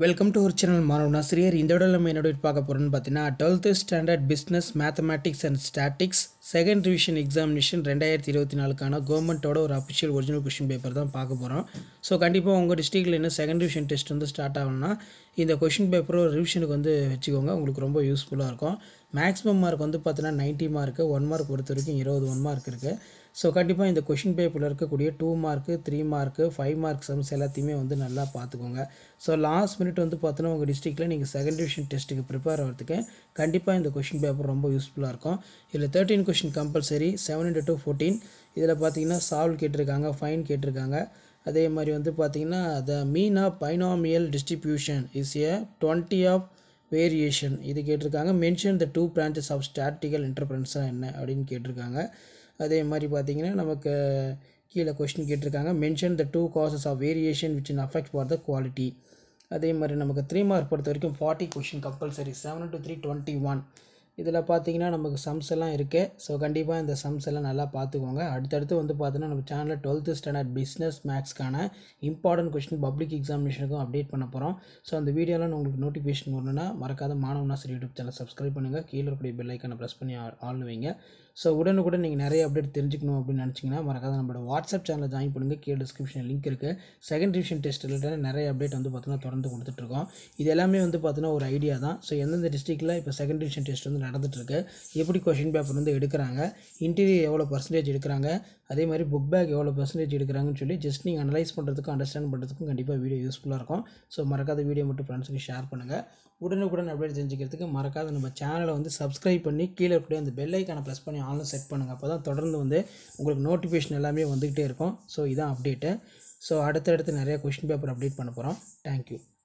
welcome to ஒரு channel மாணவ ஆசிரியர் இந்த விட நம்ம என்னோட பார்க்க போகிறோம்னு பார்த்தீங்கன்னா twelfth standard business mathematics and statistics second revision examination ரெண்டாயிரத்தி இருபத்தி நாலுக்கான கவர்மெண்ட்டோட ஒரு அஃபிஷியல் ஒரிஜினல் கொஷின் பேப்பர் தான் பார்க்க போகிறோம் ஸோ கண்டிப்பாக உங்கள் டிஸ்ட்ரிக்டில் என்ன செகண்ட் ரிவிஷன் டெஸ்ட் வந்து ஸ்டார்ட் ஆகணும்னா இந்த கொஷின் பேப்பர் ஒரு ரிவிஷனுக்கு வந்து வச்சுக்கோங்க உங்களுக்கு ரொம்ப யூஸ்ஃபுல்லாக இருக்கும் மேக்ஸிமம் மார்க் வந்து பார்த்தீங்கன்னா நைன்ட்டி மார்க்கு ஒன் மார்க் பொறுத்த வரைக்கும் இருபது ஒன் மார்க் இருக்குது ஸோ கண்டிப்பாக இந்த கொஷின் பேப்பரில் இருக்கக்கூடிய two mark three mark five mark sums எல்லாத்தையுமே வந்து நல்லா பார்த்துக்கோங்க ஸோ லாஸ்ட் மினிட் வந்து பார்த்தோன்னா உங்கள் டிஸ்ட்ரிக்டில் நீங்கள் செகண்ட் டிவிஷன் டெஸ்ட்டுக்கு ப்ரிப்பேர் ஆகிறதுக்கு கண்டிப்பாக இந்த கொஷின் பேப்பர் ரொம்ப யூஸ்ஃபுல்லாக இருக்கும் இதில் thirteen question compulsory seven into two fourteen இதில் பார்த்தீங்கன்னா சால்வ் கேட்டிருக்காங்க ஃபைன் கேட்டிருக்காங்க அதே மாதிரி வந்து பார்த்தீங்கன்னா the mean of binomial distribution is a twenty of variation இது கேட்டிருக்காங்க mention the two branches of statistical இன்டர்பரன்ஸாக என்ன அப்படின்னு கேட்டிருக்காங்க அதே மாதிரி பார்த்தீங்கன்னா நமக்கு கீழே கொஸ்டின் கேட்டிருக்காங்க mention the two causes of variation which in affect for the quality அதே மாதிரி நமக்கு த்ரீ மார்க் பொறுத்த வரைக்கும் forty question compulsory seven to three twenty one இதில் பார்த்தீங்கன்னா நமக்கு சம்ஸ் எல்லாம் இருக்குது ஸோ கண்டிப்பாக இந்த சம்ஸ் எல்லாம் நல்லா பார்த்துக்கோங்க அடுத்தடுத்து வந்து பார்த்தீங்கன்னா நம்ம சேனலில் டுவெல்த்து ஸ்டாண்டர்ட் பிஸ்னஸ் மேக்ஸ்க்கான இம்பார்ட்டன்ட் கொஸ்டின் பப்ளிக் எக்ஸாமினேஷனுக்கும் அப்டேட் பண்ண போகிறோம் ஸோ அந்த வீடியோலாம் உங்களுக்கு நோட்டிஃபிகேஷன் வரணும்னா மறக்காத மாணவனாசர் யூடியூப் சேனல் சப்ஸ்கிரைப் பண்ணுங்கள் கீழே இருக்கக்கூடிய பெல் ஐக்கானை ப்ரெஸ் பண்ணி ஆள் வைங்க ஸோ உடனுக்குடன் நீங்கள் நிறைய அப்டேட் தெரிஞ்சுக்கணும் அப்படின்னு நினச்சிங்கன்னா மறக்காத நம்மளோட வாட்ஸ்அப் சேனலில் ஜாயின் பண்ணுங்கள் கீழே டிஸ்கிரிப்ஷன் லிங்க் இருக்குது செகண்ட் டிவிஷன் டெஸ்ட் ரிலேட்டட் நிறைய அப்டேட் வந்து பார்த்தீங்கன்னா தொடர்ந்து கொடுத்துட்ருக்கோம் இது எல்லாமே வந்து பார்த்தீங்கன்னா ஒரு ஐடியா தான் ஸோ எந்தெந்த டிஸ்ட்ரிக்டில் இப்போ செகண்ட் டிவிஷன் டெஸ்ட் வந்து நடந்துட்டுருக்கு எப்படி கொஷின் பேப்பர் வந்து எடுக்கிறாங்க இன்டீரியர் எவ்வளோ பர்சன்டேஜ் எடுக்கிறாங்க அதே மாதிரி புக் பேக் எவ்வளோ பர்சன்டேஜ் எடுக்கிறாங்கன்னு சொல்லி ஜஸ்ட் நீங்கள் அனலைஸ் பண்ணுறதுக்கும் அண்டர்ஸ்டாண்ட் பண்ணுறதுக்கும் கண்டிப்பாக வீடியோ யூஸ்ஃபுல்லாக இருக்கும் ஸோ மறக்காத வீடியோ மட்டும் ஃப்ரெண்ட்ஸுக்கு ஷேர் பண்ணுங்கள் உடனுக்குடன் அப்டேட் தெரிஞ்சுக்கிறதுக்கு மறக்காத நம்ம சேனலை வந்து சப்ஸ்கிரைப் பண்ணி கீழே இருக்கக்கூடிய அந்த பெல் ஐக்கானை ப்ரெஸ் பண்ணி ஆன்லைன் செட் பண்ணுங்கள் அப்போ தான் தொடர்ந்து வந்து உங்களுக்கு நோட்டிஃபிகேஷன் எல்லாமே வந்துக்கிட்டே இருக்கும் ஸோ இதான் அப்டேட்டு ஸோ அடுத்தடுத்து நிறைய கொஷின் பேப்பர் அப்டேட் பண்ண போகிறோம் தேங்க்யூ